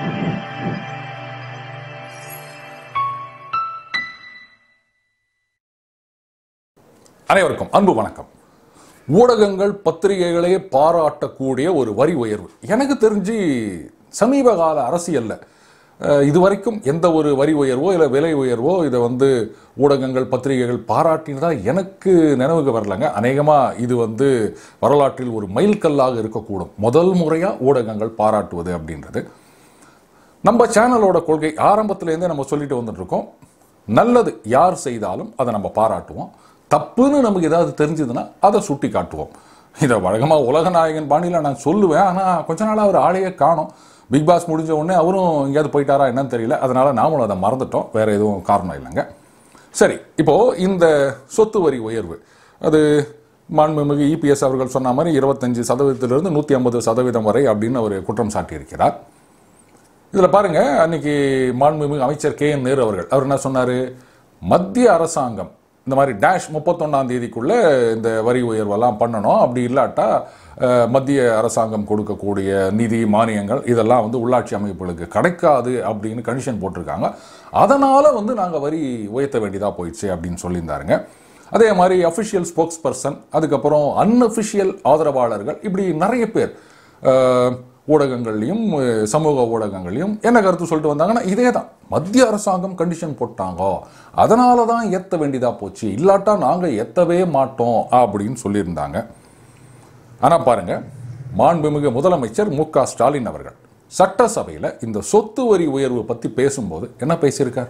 அனைவருக்கும் அன்பு வணக்கம் ஊடகங்கள் பத்திரிகைகளே பாராட்டக்கூடிய ஒரு வரி உயர்வு எனக்கு தெரிஞ்சு சமீப கால அரசியல்ல அஹ், இதுவரைக்கும் எந்த ஒரு வரி உயர்வோ இல்லை விலை உயர்வோ இதை வந்து ஊடகங்கள் பத்திரிகைகள் பாராட்டினதா எனக்கு நினைவுக்கு வரலங்க அநேகமாக இது வந்து வரலாற்றில் ஒரு மைல்கல்லாக இருக்கக்கூடும் முதல் முறையாக ஊடகங்கள் பாராட்டுவது அப்படின்றது நம்ம சேனலோட கொள்கை ஆரம்பத்திலேருந்தே நம்ம சொல்லிட்டு வந்துட்டு இருக்கோம் நல்லது யார் செய்தாலும் அதை நம்ம பாராட்டுவோம் தப்புன்னு நமக்கு ஏதாவது தெரிஞ்சதுன்னா அதை சுட்டி காட்டுவோம் இதை வழக்கமாக உலகநாயகன் பாணியில் நான் சொல்லுவேன் ஆனால் கொஞ்ச நாளாக அவர் ஆளையே காணோம் பிக் பாஸ் முடிஞ்ச உடனே அவரும் எங்கேயாவது போயிட்டாரா என்னன்னு தெரியல அதனால நாமளும் அதை மறந்துட்டோம் வேற எதுவும் காரணம் இல்லைங்க சரி இப்போ இந்த சொத்து வரி உயர்வு அது மாண்புமிகு இபிஎஸ் அவர்கள் சொன்ன மாதிரி இருபத்தஞ்சு சதவீதத்திலிருந்து நூற்றி ஐம்பது சதவீதம் வரை அப்படின்னு அவர் குற்றம் சாட்டியிருக்கிறார் இதில் பாருங்க அன்னைக்கு மாண்புமிகு அமைச்சர் கே என் நேரு அவர்கள் அவர் என்ன சொன்னார் மத்திய அரசாங்கம் இந்த மாதிரி டேஷ் முப்பத்தொன்னாம் தேதிக்குள்ள இந்த வரி உயர்வெல்லாம் பண்ணணும் அப்படி இல்லாட்டா அஹ், மத்திய அரசாங்கம் கொடுக்கக்கூடிய நிதி மானியங்கள் இதெல்லாம் வந்து உள்ளாட்சி அமைப்புகளுக்கு கிடைக்காது அப்படின்னு கண்டிஷன் போட்டிருக்காங்க அதனால வந்து நாங்கள் வரி உயர்த்த வேண்டியதாக போயிடுச்சு அப்படின்னு சொல்லியிருந்தாருங்க அதே மாதிரி அஃபிஷியல் ஸ்போக்ஸ் பர்சன் அதுக்கப்புறம் அன்அஃபிஷியல் ஆதரவாளர்கள் இப்படி நிறைய பேர் அஹ், ஊடகங்கள்லையும் அஹ், சமூக ஊடகங்கள்லையும் என்ன கருத்து சொல்லிட்டு வந்தாங்கன்னா இதே தான் மத்திய அரசாங்கம் கண்டிஷன் போட்டாங்க அதனால தான் ஏற்ற வேண்டியதாக போச்சு இல்லாட்டா நாங்கள் ஏற்றவே மாட்டோம் அப்படின்னு சொல்லியிருந்தாங்க ஆனால் பாருங்க மாண்புமிகு முதலமைச்சர் மு க ஸ்டாலின் அவர்கள் சட்டசபையில் இந்த சொத்து வரி உயர்வு பற்றி பேசும்போது என்ன பேசியிருக்கார்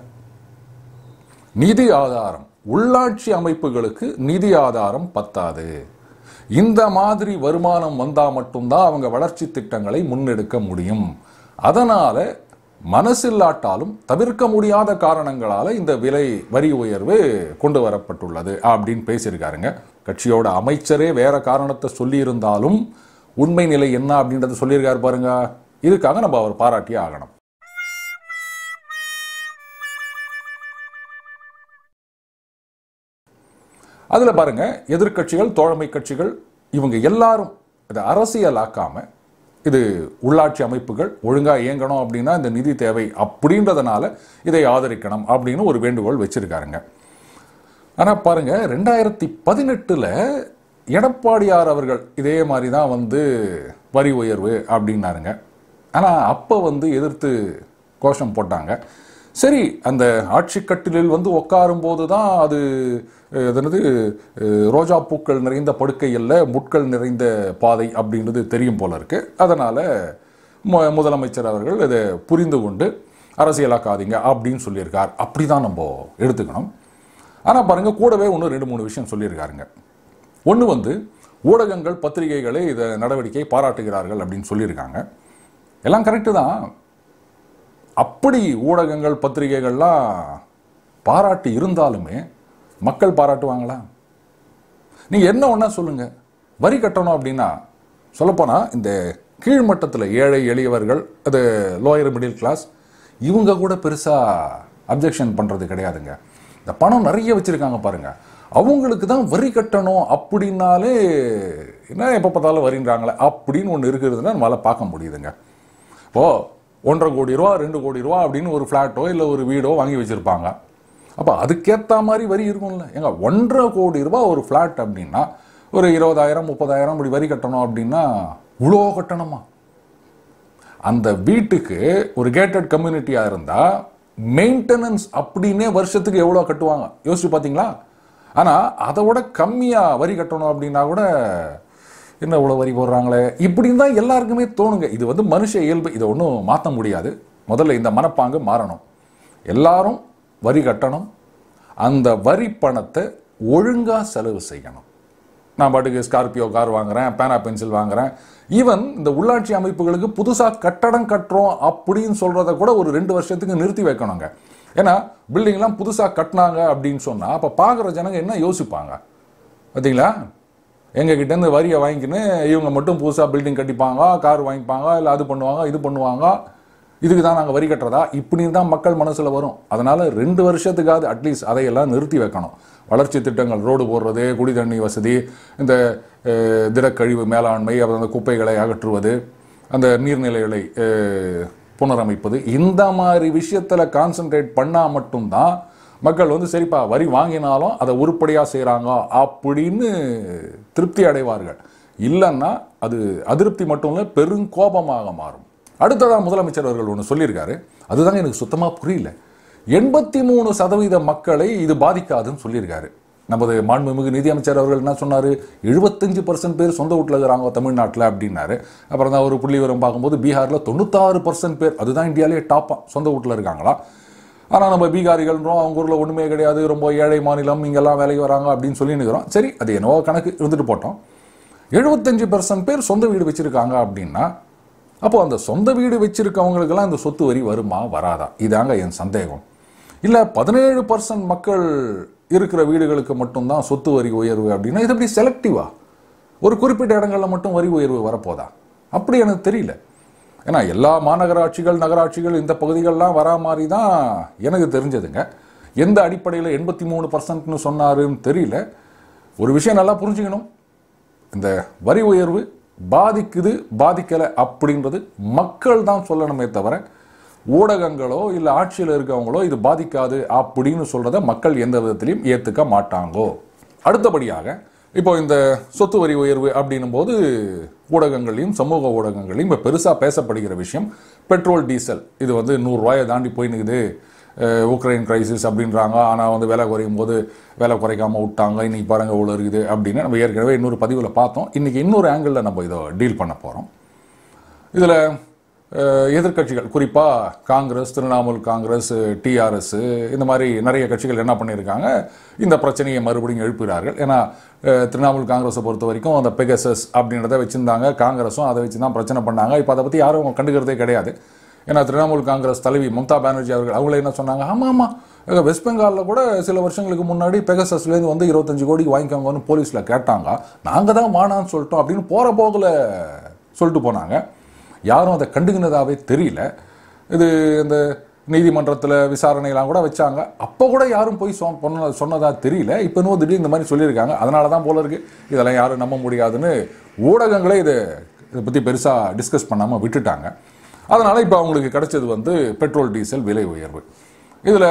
நிதி ஆதாரம் உள்ளாட்சி அமைப்புகளுக்கு நிதி ஆதாரம் பத்தாது இந்த மாதிரி வருமானம் வந்தா மட்டும்தான் அவங்க வளர்ச்சி திட்டங்களை முன்னெடுக்க முடியும் அதனால மனசில்லாட்டாலும் தவிர்க்க முடியாத காரணங்களால இந்த விலை வரி உயர்வு கொண்டு வரப்பட்டுள்ளது அப்படின்னு பேசியிருக்காருங்க கட்சியோட அமைச்சரே வேற காரணத்தை சொல்லியிருந்தாலும் உண்மை நிலை என்ன அப்படின்றத சொல்லியிருக்காரு பாருங்க இதுக்காக நம்ம அவர் பாராட்டியே ஆகணும் அதில் பாருங்க எதிர்க்கட்சிகள் தோழமை கட்சிகள் இவங்க எல்லாரும் இதை அரசியலாக்காம இது உள்ளாட்சி அமைப்புகள் ஒழுங்கா இயங்கணும் அப்படின்னா இந்த நிதி தேவை அப்படின்றதுனால இதை ஆதரிக்கணும் அப்படின்னு ஒரு வேண்டுகோள் வச்சிருக்காருங்க ஆனால் பாருங்க ரெண்டாயிரத்தி பதினெட்டில் எடப்பாடியார் அவர்கள் இதே மாதிரி தான் வந்து வரி உயர்வு அப்படின்னாருங்க ஆனால் அப்போ வந்து எதிர்த்து கோஷம் போட்டாங்க சரி அந்த ஆட்சி கட்டிலில் வந்து உட்காரும் போது தான் அது அஹ், அது என்னது அஹ், ரோஜா பூக்கள் நிறைந்த படுக்கை அல்ல முட்கள் நிறைந்த பாதை அப்படின்றது தெரியும் போல இருக்கு அதனால மு- முதலமைச்சர் அவர்கள் இதை புரிந்து கொண்டு அரசியலாக்காதீங்க அப்படின்னு சொல்லியிருக்கார் அப்படி தான் நம்ம எடுத்துக்கணும் ஆனால் பாருங்க கூடவே இன்னும் ரெண்டு மூணு விஷயம் சொல்லியிருக்காருங்க ஒன்று வந்து ஊடகங்கள் பத்திரிகைகளே இதை நடவடிக்கை பாராட்டுகிறார்கள் அப்படின்னு சொல்லியிருக்காங்க எல்லாம் கரெக்டு தான் அப்படி ஊடகங்கள் பத்திரிகைகள்லாம் பாராட்டி இருந்தாலுமே மக்கள் பாராட்டுவாங்களா நீங்கள் என்ன ஒன்றா சொல்லுங்கள் வரி கட்டணும் அப்படின்னா சொல்லப்போனால் இந்த கீழ்மட்டத்தில் ஏழை எளியவர்கள் அது லோயர் மிடில் கிளாஸ் இவங்க கூட பெருசாக அப்ஜெக்ஷன் பண்ணுறது கிடையாதுங்க இந்த பணம் நிறைய வச்சுருக்காங்க பாருங்க அவங்களுக்கு தான் வரி கட்டணும் அப்படின்னாலே என்ன எப்போ பார்த்தாலும் வரின்றாங்களே அப்படின்னு ஒன்று இருக்கிறதுனா நம்மளால் பார்க்க முடியுதுங்க இப்போ ஒன்றரை கோடி ரூபா ரெண்டு கோடி ரூபா அப்படின்னு ஒரு ஃப்ளாட்டோ இல்லை ஒரு வீடோ வாங்கி வச்சுருப்பாங்க அப்போ அதுக்கேற்ற மாதிரி வரி இருக்கும்ல ஏங்க ஒன்றரை கோடி ரூபா ஒரு ஃப்ளாட் அப்படின்னா ஒரு இருபதாயிரம் முப்பதாயிரம் இப்படி வரி கட்டணும் அப்படின்னா இவ்வளோ கட்டணுமா அந்த வீட்டுக்கு ஒரு கேட்டட் கம்யூனிட்டியாக இருந்தால் மெயின்டெனன்ஸ் அப்படின்னே வருஷத்துக்கு எவ்வளோ கட்டுவாங்க யோசிச்சு பார்த்தீங்களா ஆனால் அதை விட கம்மியாக வரி கட்டணும் அப்படின்னா கூட என்ன இவ்வளோ வரி போடுறாங்களே இப்படின்னு தான் எல்லாருக்குமே தோணுங்க இது வந்து மனுஷ இயல்பு இதை ஒன்றும் மாற்ற முடியாது முதல்ல இந்த மனப்பாங்கு மாறணும் எல்லாரும் வரி கட்டணும் அந்த வரி பணத்தை ஒழுங்காக செலவு செய்யணும் நான் பாட்டுக்கு ஸ்கார்பியோ கார் வாங்குறேன் பேனா பென்சில் வாங்குறேன் ஈவன் இந்த உள்ளாட்சி அமைப்புகளுக்கு புதுசாக கட்டடம் கட்டுறோம் அப்படின்னு சொல்கிறத கூட ஒரு ரெண்டு வருஷத்துக்கு நிறுத்தி வைக்கணுங்க ஏன்னா பில்டிங்லாம் புதுசாக கட்டினாங்க அப்படின்னு சொன்னால் அப்போ பார்க்குற ஜனங்க என்ன யோசிப்பாங்க பார்த்தீங்களா எங்ககிட்டேருந்து வரியை வாங்கிக்கின்னு இவங்க மட்டும் புதுசாக பில்டிங் கட்டிப்பாங்க கார் வாங்கிப்பாங்க இல்லை அது பண்ணுவாங்க இது பண்ணுவாங்க இதுக்கு தான் நாங்கள் வரி கட்டுறதா இப்படி தான் மக்கள் மனசில் வரும் அதனால் ரெண்டு வருஷத்துக்காவது அட்லீஸ்ட் அதையெல்லாம் நிறுத்தி வைக்கணும் வளர்ச்சி திட்டங்கள் ரோடு போடுறது குடி தண்ணி வசதி இந்த அஹ், திடக்கழிவு மேலாண்மை அப்புறம் அந்த குப்பைகளை அகற்றுவது அந்த நீர்நிலைகளை அஹ், புனரமைப்பது இந்த மாதிரி விஷயத்தில் கான்சென்ட்ரேட் பண்ணால் மட்டும்தான் மக்கள் வந்து சரிப்பா வரி வாங்கினாலும் அதை உருப்படியாக செய்கிறாங்க அப்படின்னு திருப்தி அடைவார்கள் இல்லைன்னா அது அதிருப்தி மட்டும் இல்லை பெருங்கோபமாக மாறும் அடுத்ததாக முதலமைச்சர் அவர்கள் ஒன்று சொல்லியிருக்காரு அதுதாங்க எனக்கு சுத்தமாக புரியல எண்பத்தி மூணு சதவீத மக்களை இது பாதிக்காதுன்னு சொல்லியிருக்காரு நமது மாண்புமிகு நிதியமைச்சர் அவர்கள் என்ன சொன்னார் எழுபத்தஞ்சு பர்சன்ட் பேர் சொந்த வீட்டில் இருக்கிறாங்க தமிழ்நாட்டில் அப்படின்னாரு அப்புறம் தான் ஒரு புள்ளி விவரம் பார்க்கும்போது பீகாரில் தொண்ணூத்தாறு பர்சன்ட் பேர் அதுதான் இந்தியாவிலே டாப்பாக சொந்த வீட்டில் இருக்காங்களா ஆனால் நம்ம பீகாரிகள்ன்றோம் அவங்க ஊரில் ஒன்றுமே கிடையாது ரொம்ப ஏழை மாநிலம் இங்கெல்லாம் வேலைக்கு வராங்க அப்படின்னு சொல்லி நிற்கிறோம் சரி அது என்னவோ கணக்கு இருந்துட்டு போட்டோம் எழுபத்தஞ்சு பர்சன்ட் பேர் சொந்த வீடு வச்சுருக்காங்க அப்படின்னா அப்போ அந்த சொந்த வீடு வச்சிருக்கவங்களுக்கெல்லாம் இந்த சொத்து வரி வருமா வராதா இதாங்க என் சந்தேகம் இல்லை பதினேழு பர்சன்ட் மக்கள் இருக்கிற வீடுகளுக்கு மட்டும்தான் சொத்து வரி உயர்வு அப்படின்னா இது எப்படி செலக்டிவா ஒரு குறிப்பிட்ட இடங்களில் மட்டும் வரி உயர்வு வரப்போதா அப்படி எனக்கு தெரியல ஏன்னா எல்லா மாநகராட்சிகள் நகராட்சிகள் இந்த பகுதிகள்லாம் வரா மாதிரி தான் எனக்கு தெரிஞ்சதுங்க எந்த அடிப்படையில் எண்பத்தி மூணு பர்சன்ட்னு சொன்னாருன்னு தெரியல ஒரு விஷயம் நல்லா புரிஞ்சுக்கணும் இந்த வரி உயர்வு பாதிக்குது பாதிக்கலை அப்படின்றது மக்கள் தான் சொல்லணுமே தவிர ஊடகங்களோ இல்லை ஆட்சியில் இருக்கவங்களோ இது பாதிக்காது அப்படின்னு சொல்றத மக்கள் எந்த விதத்திலையும் ஏற்றுக்க மாட்டாங்கோ அடுத்தபடியாக இப்போ இந்த சொத்து வரி உயர்வு அப்படின்னும் போது ஊடகங்களையும் சமூக ஊடகங்களையும் இப்போ பெருசாக பேசப்படுகிற விஷயம் பெட்ரோல் டீசல் இது வந்து நூறுரூவாயை தாண்டி போய் நிற்குது அஹ் உக்ரைன் கிரைசிஸ் அப்படின்றாங்க ஆனால் வந்து விலை குறையும் போது விலை குறைக்காம விட்டாங்க இன்னைக்கு பாருங்க இவ்வளோ இருக்குது அப்படின்னு நம்ம ஏற்கனவே இன்னொரு பதிவில் பார்த்தோம் இன்னைக்கு இன்னொரு ஆங்கிளில் நம்ம இதை டீல் பண்ண போகிறோம் இதில் எதிர்க்கட்சிகள் குறிப்பாக காங்கிரஸ் திரிணாமுல் காங்கிரஸ் டிஆர்எஸ் இந்த மாதிரி நிறைய கட்சிகள் என்ன பண்ணியிருக்காங்க இந்த பிரச்சனையை மறுபடியும் எழுப்புகிறார்கள் ஏன்னா அஹ், திரிணாமுல் காங்கிரஸை பொறுத்த வரைக்கும் அந்த பெகசஸ் அப்படின்றத வச்சுருந்தாங்க காங்கிரஸும் அதை வச்சு தான் பிரச்சனை பண்ணாங்க இப்போ அதை பற்றி யாரும் கண்டுக்கிறதே கிடையாது ஏன்னா திரிணாமுல் காங்கிரஸ் தலைவி மம்தா பானர்ஜி அவர்கள் அவங்களே என்ன சொன்னாங்க ஆமாம் ஆமாம் வெஸ்ட் பெங்காலில் கூட சில வருஷங்களுக்கு முன்னாடி பெகசஸ்லேருந்து வந்து இருபத்தஞ்சு கோடிக்கு வாங்கிக்கோங்கன்னு போலீஸில் கேட்டாங்க நாங்கள் தான் வானான்னு சொல்லிட்டோம் அப்படின்னு போகிற போகில் சொல்லிட்டு போனாங்க யாரும் அதை கண்டுக்கினதாவே தெரியல இது இந்த நீதிமன்றத்தில் விசாரணையெல்லாம் கூட வச்சாங்க அப்போ கூட யாரும் போய் சொ சொன்ன சொன்னதா தெரியல இப்போ இன்னும் திடீர்னு இந்த மாதிரி சொல்லியிருக்காங்க அதனால தான் போல இருக்கு இதெல்லாம் யாரும் நம்ப முடியாதுன்னு ஊடகங்களே இதை இதை பற்றி பெருசாக டிஸ்கஸ் பண்ணாமல் விட்டுட்டாங்க அதனால் இப்போ அவங்களுக்கு கிடைச்சது வந்து பெட்ரோல் டீசல் விலை உயர்வு இதில்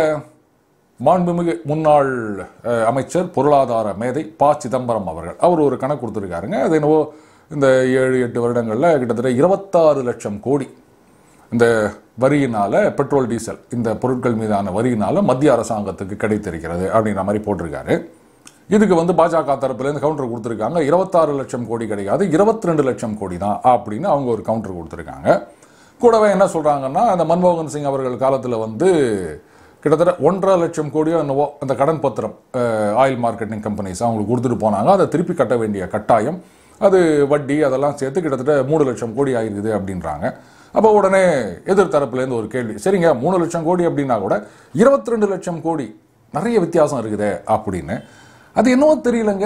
மாண்புமிகு முன்னாள் அஹ், அமைச்சர் பொருளாதார மேதை ப சிதம்பரம் அவர்கள் அவர் ஒரு கணக்கு கொடுத்துருக்காருங்க அது என்னவோ இந்த ஏழு எட்டு வருடங்களில் கிட்டத்தட்ட இருபத்தாறு லட்சம் கோடி இந்த வரியினால பெட்ரோல் டீசல் இந்த பொருட்கள் மீதான வரியினால மத்திய அரசாங்கத்துக்கு கிடைத்திருக்கிறது அப்படின்ற மாதிரி போட்டிருக்காரு இதுக்கு வந்து பாஜக தரப்புலேருந்து கவுண்டர் கொடுத்துருக்காங்க இருபத்தாறு லட்சம் கோடி கிடைக்காது இருபத்தி ரெண்டு லட்சம் கோடி தான் அப்படின்னு அவங்க ஒரு கவுண்டர் கொடுத்துருக்காங்க கூடவே என்ன சொல்றாங்கன்னா அந்த மன்மோகன் சிங் அவர்கள் காலத்தில் வந்து கிட்டத்தட்ட ஒன்றரை லட்சம் கோடியோ என்னவோ அந்த கடன் பத்திரம் ஆயில் மார்க்கெட்டிங் கம்பெனிஸ் அவங்களுக்கு கொடுத்துட்டு போனாங்க அதை திருப்பி கட்ட வேண்டிய கட்டாயம் அது வட்டி அதெல்லாம் சேர்த்து கிட்டத்தட்ட மூணு லட்சம் கோடி ஆயிருக்குது அப்படின்றாங்க அப்போ உடனே எதிர்த்தரப்புலேருந்து ஒரு கேள்வி சரிங்க மூணு லட்சம் கோடி அப்படின்னா கூட இருபத்தி ரெண்டு லட்சம் கோடி நிறைய வித்தியாசம் இருக்குதே அப்படின்னு அது என்னவோ தெரியலங்க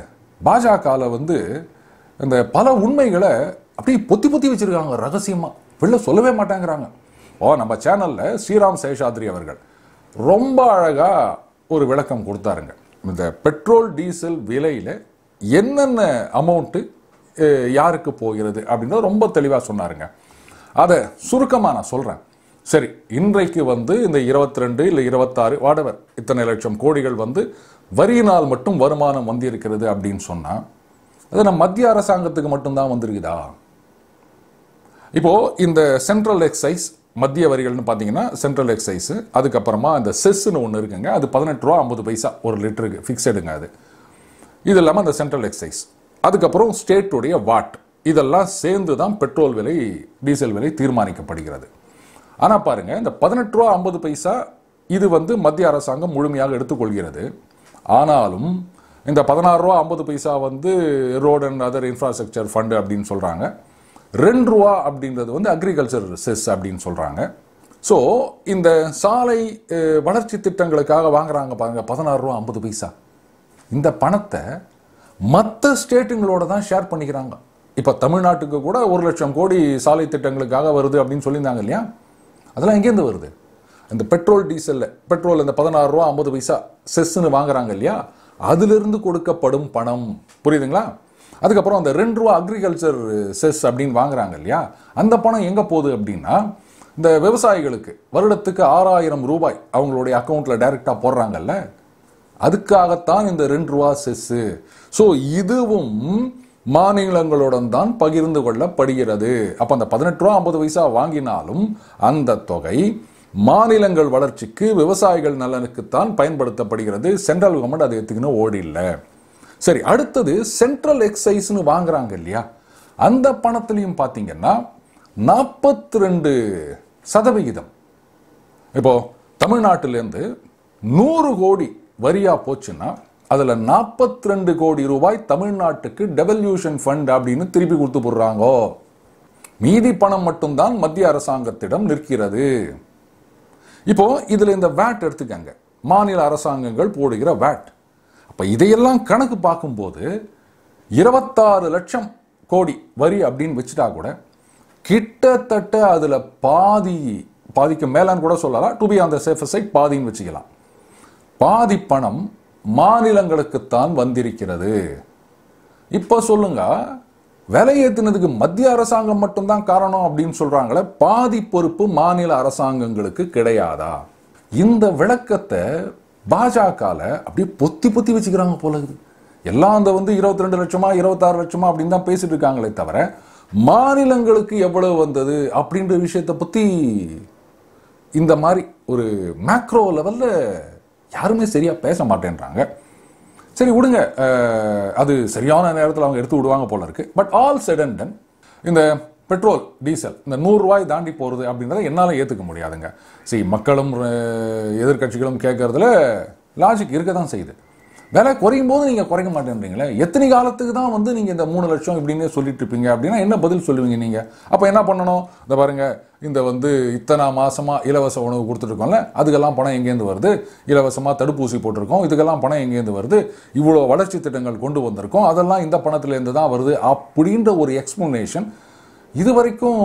பாஜகவில் வந்து இந்த பல உண்மைகளை அப்படியே பொத்தி பொத்தி வச்சிருக்காங்க ரகசியமா வெளில சொல்லவே மாட்டேங்கிறாங்க ஓ நம்ம சேனல்ல ஸ்ரீராம் சேஷாத்ரி அவர்கள் ரொம்ப அழகா ஒரு விளக்கம் கொடுத்தாருங்க இந்த பெட்ரோல் டீசல் விலையில என்னென்ன அமௌண்ட்டு யாருக்கு போகிறது அப்படின்னு ரொம்ப தெளிவாக சொன்னாருங்க அதை சுருக்கமாக நான் சொல்கிறேன் சரி இன்றைக்கு வந்து இந்த இருபத்தி ரெண்டு இல்லை இருபத்தாறு வாடவர் இத்தனை லட்சம் கோடிகள் வந்து வரியினால் மட்டும் வருமானம் வந்திருக்கிறது அப்படின்னு சொன்னால் அது நம்ம மத்திய அரசாங்கத்துக்கு மட்டும்தான் வந்திருக்குதா இப்போ இந்த சென்ட்ரல் எக்ஸைஸ் மத்திய வரிகள்னு பார்த்தீங்கன்னா சென்ட்ரல் எக்ஸைஸ் அதுக்கப்புறமா இந்த செஸ்ன்னு ஒன்று இருக்குங்க அது பதினெட்டு ரூபா ஐம்பது பைசா ஒரு லிட்டருக்கு ஃபிக்ஸடுங்க அது இது இல்லாமல் அந்த சென்ட்ரல் எக்ஸைஸ் அதுக்கப்புறம் ஸ்டேட்டுடைய வாட் இதெல்லாம் சேர்ந்து தான் பெட்ரோல் விலை டீசல் விலை தீர்மானிக்கப்படுகிறது ஆனால் பாருங்க இந்த பதினெட்டு ரூபா ஐம்பது பைசா இது வந்து மத்திய அரசாங்கம் முழுமையாக எடுத்துக்கொள்கிறது ஆனாலும் இந்த பதினாறு ரூபா ஐம்பது பைசா வந்து road and other infrastructure fund அப்படின்னு சொல்கிறாங்க ரெண்டு ரூபா அப்படின்றது வந்து அக்ரிகல்ச்சர் செஸ் அப்படின்னு சொல்கிறாங்க ஸோ இந்த சாலை அஹ், வளர்ச்சி திட்டங்களுக்காக வாங்குறாங்க பாருங்க பதினாறு ரூபா ஐம்பது பைசா இந்த பணத்தை மற்ற ஸ்டேட்டுங்களோட தான் ஷேர் பண்ணிக்கிறாங்க இப்போ தமிழ்நாட்டுக்கு கூட ஒரு லட்சம் கோடி சாலை திட்டங்களுக்காக வருது அப்படின்னு சொல்லியிருந்தாங்க இல்லையா அதெல்லாம் எங்கேருந்து வருது இந்த பெட்ரோல் டீசலில் பெட்ரோல் இந்த பதினாறு ரூபா ஐம்பது பைசா செஸ்ன்னு வாங்குறாங்க இல்லையா அதிலிருந்து கொடுக்கப்படும் பணம் புரியுதுங்களா அதுக்கப்புறம் அந்த ரெண்டு ரூபா அக்ரிகல்ச்சர் செஸ் அப்படின்னு வாங்குறாங்க இல்லையா அந்த பணம் எங்கே போகுது அப்படின்னா இந்த விவசாயிகளுக்கு வருடத்துக்கு ஆறாயிரம் ரூபாய் அவங்களுடைய அக்கௌண்ட்ல டைரக்டா போடுறாங்கல்ல அதுக்காகத்தான் இந்த ரெண்டு ரூபா செஸ்ஸு ஸோ இதுவும் மாநிலங்களுடன் தான் பகிர்ந்து கொள்ளப்படுகிறது அப்ப அந்த பதினெட்டு ரூபா ஐம்பது பைசா வாங்கினாலும் அந்த தொகை மாநிலங்கள் வளர்ச்சிக்கு விவசாயிகள் நலனுக்குத்தான் பயன்படுத்தப்படுகிறது சென்ட்ரல் கவர்மெண்ட் அதை எடுத்துக்கணும் ஓடி இல்லை சரி அடுத்தது சென்ட்ரல் எக்ஸைஸ்னு வாங்குறாங்க இல்லையா அந்த பணத்திலையும் பார்த்தீங்கன்னா நாற்பத்தி ரெண்டு சதவிகிதம் இப்போ தமிழ்நாட்டிலேருந்து நூறு கோடி வரியா போச்சுன்னா அதுல 42 ரெண்டு கோடி ரூபாய் தமிழ்நாட்டுக்கு டெவல்யூஷன் ஃபண்ட் அப்படின்னு திருப்பி கொடுத்து போடுறாங்கோ மீதி பணம் மட்டும்தான் மத்திய அரசாங்கத்திடம் நிற்கிறது இப்போ இதுல இந்த வேட் எடுத்துக்கங்க மாநில அரசாங்கங்கள் போடுகிற வேட் அப்ப இதையெல்லாம் கணக்கு பார்க்கும்போது இருபத்தாறு லட்சம் கோடி வரி அப்படின்னு வச்சுட்டா கூட கிட்டத்தட்ட அதுல பாதி பாதிக்கு மேலான்னு கூட சொல்லலாம் டு பி அந்த சேஃபர் சைட் பாதின்னு வச்சுக்கலாம் பாதி பணம் மாநிலங்களுக்குத்தான் வந்திருக்கிறது இப்ப சொல்லுங்க விலை ஏத்தினதுக்கு மத்திய அரசாங்கம் மட்டும்தான் காரணம் அப்படின்னு சொல்றாங்களே பாதி பொறுப்பு மாநில அரசாங்கங்களுக்கு கிடையாதா இந்த விளக்கத்தை பாஜகல அப்படியே பொத்தி பொத்தி வச்சுக்கிறாங்க போல இருக்குது எல்லாம் அந்த வந்து இருபத்தி ரெண்டு லட்சமா இருபத்தாறு லட்சமா அப்படின்னு தான் பேசிட்டு இருக்காங்களே தவிர மாநிலங்களுக்கு எவ்வளவு வந்தது அப்படின்ற விஷயத்தை பத்தி இந்த மாதிரி ஒரு மேக்ரோ லெவல்ல யாருமே சரியா பேச மாட்டேன்றாங்க சரி விடுங்க அஹ், அது சரியான நேரத்தில் அவங்க எடுத்து விடுவாங்க போல இருக்கு but all set and done இந்த பெட்ரோல் டீசல் இந்த நூறு ரூபாய் தாண்டி போகிறது அப்படின்றத என்னால் ஏற்றுக்க முடியாதுங்க சரி மக்களும் அஹ், எதிர்க்கட்சிகளும் கேட்கறதுல லாஜிக் இருக்க தான் செய்யுது விலை குறையும் போது நீங்கள் குறைக்க மாட்டேன்றீங்களே எத்தனை காலத்துக்கு தான் வந்து நீங்கள் இந்த மூணு லட்சம் இப்படின்னு சொல்லிட்டு இருப்பீங்க அப்படின்னா என்ன பதில் சொல்லுவீங்க நீங்கள் அப்போ என்ன பண்ணணும் இந்த பாருங்க இந்த வந்து இத்தனை மாசமா இலவச உணவு கொடுத்துருக்கோம்ல அதுக்கெல்லாம் பணம் எங்கேருந்து வருது இலவசமாக தடுப்பூசி போட்டிருக்கோம் இதுக்கெல்லாம் பணம் எங்கேருந்து வருது இவ்வளோ வளர்ச்சி திட்டங்கள் கொண்டு வந்திருக்கோம் அதெல்லாம் இந்த பணத்திலேருந்து தான் வருது அப்படின்ற ஒரு எக்ஸ்பிளனேஷன் இது வரைக்கும்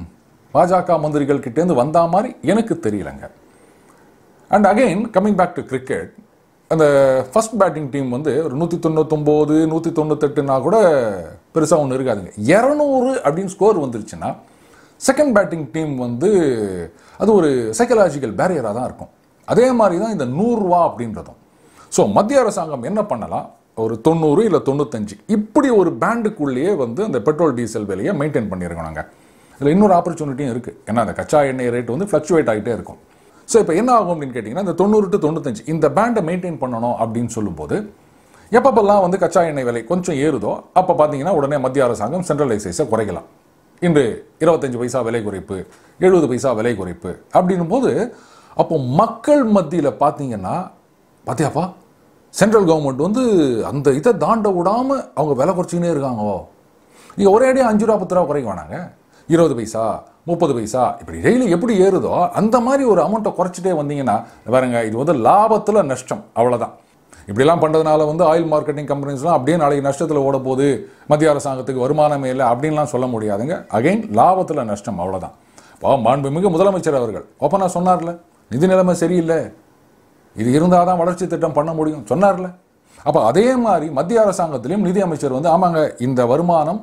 பாஜக மந்திரிகள் கிட்டேருந்து வந்தா மாதிரி எனக்கு தெரியலங்க and again coming back to cricket அந்த ஃபர்ஸ்ட் பேட்டிங் டீம் வந்து ஒரு நூற்றி தொண்ணூத்தொம்போது நூற்றி தொண்ணூத்தெட்டுனா கூட பெருசாக ஒன்றும் இருக்காதுங்க இரநூறு அப்படின்னு ஸ்கோர் வந்துருச்சுன்னா செகண்ட் பேட்டிங் டீம் வந்து அது ஒரு சைக்கலாஜிக்கல் பேரியராக தான் இருக்கும் அதே மாதிரி தான் இந்த நூறுரூவா அப்படின்றதும் ஸோ மத்திய அரசாங்கம் என்ன பண்ணலாம் ஒரு தொண்ணூறு இல்லை தொண்ணூத்தஞ்சு இப்படி ஒரு பேண்டுக்குள்ளேயே வந்து அந்த பெட்ரோல் டீசல் விலையை மெயின்டைன் பண்ணியிருக்கணுங்க இதில் இன்னொரு ஆப்பர்ச்சுனிட்டியும் இருக்குது ஏன்னா அந்த கச்சா எண்ணெய் ரேட் வந்து ஃப்ளக்சுவேட் ஆகிட்டே இருக்கும் ஸோ இப்போ என்ன ஆகும் அப்படின்னு கேட்டிங்கன்னா இந்த தொண்ணூறு டு தொண்ணூத்தஞ்சு இந்த பேண்டை மெயின்டைன் பண்ணணும் அப்படின்னு சொல்லும்போது எப்பப்பெல்லாம் வந்து கச்சா எண்ணெய் விலை கொஞ்சம் ஏறுதோ அப்போ பார்த்தீங்கன்னா உடனே மத்திய அரசாங்கம் சென்ட்ரல் எக்ஸைஸை குறைக்கலாம் இன்று இருபத்தஞ்சு பைசா விலை குறைப்பு எழுபது பைசா விலை குறைப்பு அப்படின்னும் போது அப்போ மக்கள் மத்தியில் பார்த்தீங்கன்னா பாத்தியாப்பா சென்ட்ரல் கவர்மெண்ட் வந்து அந்த இதை தாண்ட விடாம அவங்க விலை குறைச்சிக்கினே இருக்காங்கோ நீங்கள் ஒரே அடியாக அஞ்சு ரூபா பத்து ரூபா குறைக்க வேணாங்க இருபது பைசா முப்பது பைசா இப்படி டெய்லி எப்படி ஏறுதோ அந்த மாதிரி ஒரு அமௌண்ட்டை குறைச்சிட்டே வந்தீங்கன்னா பாருங்க இது வந்து லாபத்தில் நஷ்டம் அவ்வளோதான் இப்படிலாம் பண்ணுறதுனால வந்து ஆயில் மார்க்கெட்டிங் கம்பெனிஸ்லாம் அப்படியே நாளைக்கு நஷ்டத்தில் ஓட போகுது மத்திய அரசாங்கத்துக்கு வருமானமே இல்லை அப்படின்லாம் சொல்ல முடியாதுங்க அகைன் லாபத்தில் நஷ்டம் அவ்வளோதான் இப்போ மாண்புமிகு முதலமைச்சர் அவர்கள் ஓப்பனாக சொன்னார்ல நிதி நிலைமை சரியில்லை இது இருந்தால் தான் வளர்ச்சி திட்டம் பண்ண முடியும் சொன்னார்ல அப்போ அதே மாதிரி மத்திய அரசாங்கத்திலையும் நிதி அமைச்சர் வந்து ஆமாங்க இந்த வருமானம்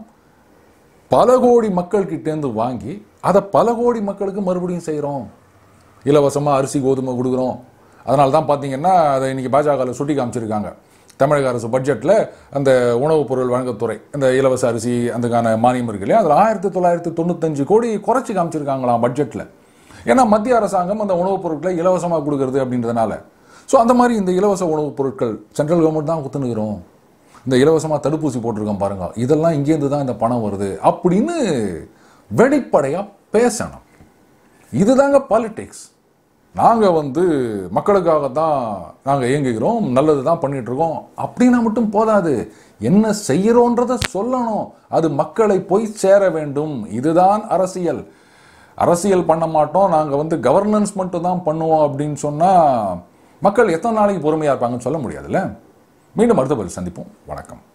பல கோடி மக்கள் கிட்டேருந்து வாங்கி அதை பல கோடி மக்களுக்கு மறுபடியும் செய்கிறோம் இலவசமாக அரிசி கோதுமை கொடுக்குறோம் அதனால தான் பார்த்தீங்கன்னா அதை இன்னைக்கு பாஜகவில் சுட்டி காமிச்சிருக்காங்க தமிழக அரசு பட்ஜெட்டில் அந்த உணவுப் பொருள் வழங்கத்துறை இந்த இலவச அரிசி அதுக்கான மானியம் இருக்கு இல்லையா அதில் ஆயிரத்தி தொள்ளாயிரத்தி தொண்ணூத்தஞ்சு கோடி குறைச்சி காமிச்சிருக்காங்களாம் பட்ஜெட்டில் ஏன்னா மத்திய அரசாங்கம் அந்த உணவுப் பொருட்களை இலவசமாக கொடுக்கறது அப்படின்றதுனால ஸோ அந்த மாதிரி இந்த இலவச உணவுப் பொருட்கள் சென்ட்ரல் கவர்மெண்ட் தான் குத்துனுக்கிறோம் இந்த இலவசமாக தடுப்பூசி போட்டிருக்கோம் பாருங்க இதெல்லாம் இங்கேருந்து தான் இந்த பணம் வருது அப்படின்னு வெளிப்படையாக பேசணும் இதுதாங்க பாலிடிக்ஸ் நாங்கள் வந்து மக்களுக்காக தான் நாங்கள் இயங்குகிறோம் நல்லது தான் பண்ணிட்டு இருக்கோம் அப்படின்னா மட்டும் போதாது என்ன செய்கிறோன்றத சொல்லணும் அது மக்களை போய் சேர வேண்டும் இதுதான் அரசியல் அரசியல் பண்ண மாட்டோம் நாங்கள் வந்து கவர்னன்ஸ் மட்டும் தான் பண்ணுவோம் அப்படின்னு சொன்னால் மக்கள் எத்தனை நாளைக்கு பொறுமையாக இருப்பாங்கன்னு சொல்ல முடியாதுல்ல மீண்டும் அடுத்த பதில் சந்திப்போம் வணக்கம்